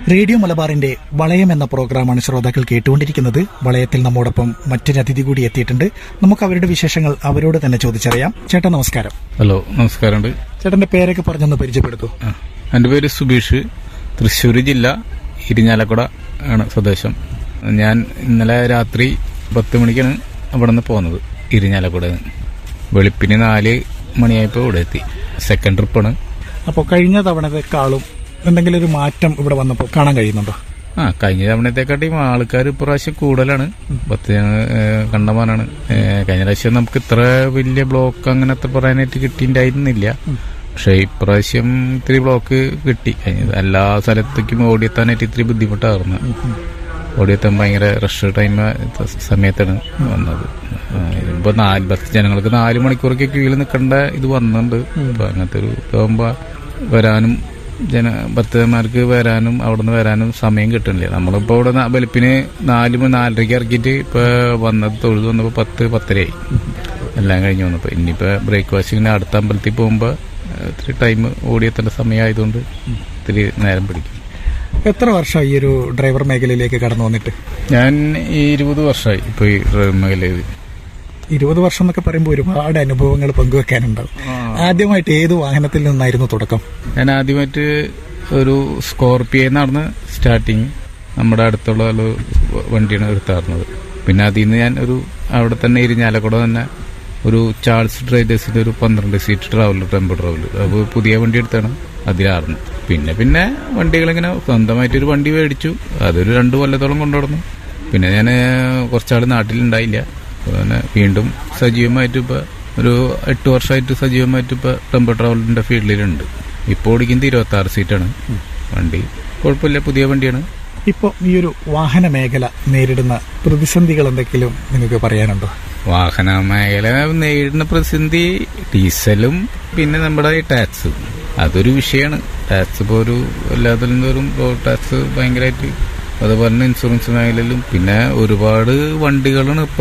radio മലബാറിന്റെ വളയം എന്ന പ്രോഗ്രാമാണ് ശ്രോതാക്കൾ കേട്ടുകൊണ്ടിരിക്കുന്നത് വളയത്തിൽ നമ്മോടൊപ്പം മറ്റൊരു അതിഥി കൂടി എത്തിയിട്ടുണ്ട് നമുക്ക് അവരുടെ വിശേഷങ്ങൾ അവരോട് തന്നെ ചോദിച്ചറിയാം ചേട്ടാ നമസ്കാരം ഹലോ നമസ്കാരമുണ്ട് ചേട്ടന്റെ പേരൊക്കെ പറഞ്ഞൊന്ന് പരിചയപ്പെടുത്തു ആ, എൻ്റെ പേര് സുബീഷ് തൃശ്ശൂർ ജില്ല ഇരിഞ്ഞാലക്കുട ആണ് സ്വദേശം ഞാൻ ഇന്നലെ രാത്രി പത്ത് മണിക്കാണ് അവിടെ നിന്ന് പോകുന്നത് ഇരിഞ്ഞാലക്കുട വെളുപ്പിന് നാല് മണിയായപ്പോൾ ഇവിടെ എത്തി സെക്കൻഡ് ട്രിപ്പാണ് അപ്പോൾ കഴിഞ്ഞ തവണത്തെക്കാളും എന്തെങ്കിലും ഒരു മാറ്റം ഇവിടെ വന്നപ്പോൾ കാണാൻ കഴിയുന്നുണ്ടോ ആ കഴിഞ്ഞ തവണത്തെക്കാട്ടിയും ആൾക്കാർ ഇപ്രാവശ്യം കൂടുതലാണ് പത്ത് ഏഹ്, കണ്ടമാനാണ് ഏഹ്, കഴിഞ്ഞ പ്രാവശ്യം നമുക്ക് ഇത്ര വലിയ ബ്ലോക്ക് അങ്ങനത്തെ പറയാനായിട്ട് കിട്ടിയിട്ടുണ്ടായിരുന്നില്ല പക്ഷെ ഇപ്രാവശ്യം ഇത്തിരി ബ്ലോക്ക് കിട്ടി കഴിഞ്ഞ എല്ലാ സ്ഥലത്തേക്കും ഓടിയെത്താനായിട്ട് ഇത്തിരി ബുദ്ധിമുട്ടായിരുന്നു ഓടിയെത്താൻ ഭയങ്കര റഷ് ടൈം സമയത്താണ് വന്നത് ആ, ഇപ്പൊ നാല് ബസ് ജനങ്ങൾക്ക് നാല് മണിക്കൂറൊക്കെ ക്യൂവിൽ നിൽക്കേണ്ട ഇത് വന്നിട്ടുണ്ട് ഇപ്പൊ അങ്ങനത്തെ ഒരു ഇതാകുമ്പോ വരാനും ജന ഭക്തന്മാർക്ക് വരാനും അവിടുന്ന് വരാനും സമയം കിട്ടുന്നില്ല നമ്മളിപ്പോ ഇവിടെ ന- വെളുപ്പിന് നാല് മണി നാലരയ്ക്ക് ഇറക്കിയിട്ട് ഇപ്പൊ വന്നത് തൊഴുത് വന്നപ്പോ പത്ത് പത്തരയായി എല്ലാം കഴിഞ്ഞ് വന്നപ്പോ ഇനിയിപ്പോ ബ്രേക്ക്ഫാസ്റ്റിന് അടുത്ത അമ്പലത്തിൽ പോകുമ്പോ ഏഹ്, ഇത്തിരി ടൈം ഓടിയെത്തേണ്ട സമയമായതുകൊണ്ട് ഇത്തിരി നേരം പിടിക്കും എത്ര വർഷമായി ഈ ഒരു ഡ്രൈവർ മേഖലയിലേക്ക് കടന്നു വന്നിട്ട് ഞാൻ ഈ ഇരുപത് വർഷമായി ഇപ്പൊ ഈ ഡ്രൈവിംഗ് മേഖലയിൽ ഇരുപത് വർഷം എന്നൊക്കെ പറയുമ്പോൾ ഒരുപാട് അനുഭവങ്ങൾ പങ്കുവെക്കാനുണ്ടാവും ആദ്യമായിട്ട് ഏത് വാഹനത്തിൽ നിന്നായിരുന്നു തുടക്കം ഞാൻ ആദ്യമായിട്ട് ഒരു സ്കോർപിയോ നടന്ന് സ്റ്റാർട്ടിങ് നമ്മുടെ അടുത്തുള്ള ഒരു വണ്ടിയാണ് എടുത്താറുന്നത് പിന്നെ അതിൽ നിന്ന് ഞാൻ ഒരു അവിടെ തന്നെ ഇരിഞ്ഞാലക്കുട തന്നെ ഒരു ചാൾസ് ട്രേഡേഴ്സിന്റെ ഒരു പന്ത്രണ്ട് സീറ്റ് ട്രാവലർ ടെമ്പോ ട്രാവലർ അപ്പോൾ പുതിയ വണ്ടി എടുത്താണ് അതിലായിരുന്നു പിന്നെ പിന്നെ വണ്ടികളിങ്ങനെ സ്വന്തമായിട്ട് ഒരു വണ്ടി മേടിച്ചു അതൊരു രണ്ട് കൊല്ലത്തോളം കൊണ്ടുനടന്നു പിന്നെ ഞാൻ കുറച്ചാൾ നാട്ടിലുണ്ടായില്ല അപ്പോൾ തന്നെ വീണ്ടും സജീവമായിട്ട് ഇപ്പൊ ഒരു എട്ട് വർഷമായിട്ട് സജീവമായിട്ട് ഇപ്പൊ ടെമ്പോ ട്രാവലറിന്റെ ഫീൽഡിലുണ്ട് ഇപ്പോൾ ഓടിക്കുന്നത് ഇരുപത്തി ആറ് സീറ്റാണ് വണ്ടി കുഴപ്പമില്ല പുതിയ വണ്ടിയാണ് ഇപ്പോൾ ഈ ഒരു വാഹന മേഖല നേരിടുന്ന പ്രതിസന്ധികൾ എന്തെങ്കിലും നിങ്ങൾക്ക് പറയാനുണ്ടോ വാഹന മേഖല നേരിടുന്ന പ്രതിസന്ധി ഡീസലും പിന്നെ നമ്മുടെ ഈ ടാക്സ് അതൊരു വിഷയമാണ് ടാക്സ് ഇപ്പോൾ ഒരു എല്ലാത്തിലും തോറും ടാക്സ് ഭയങ്കരമായിട്ട് അതുപോലെ തന്നെ ഇൻഷുറൻസ് മേഖലയിലും പിന്നെ ഒരുപാട് വണ്ടികളാണ് ഇപ്പൊ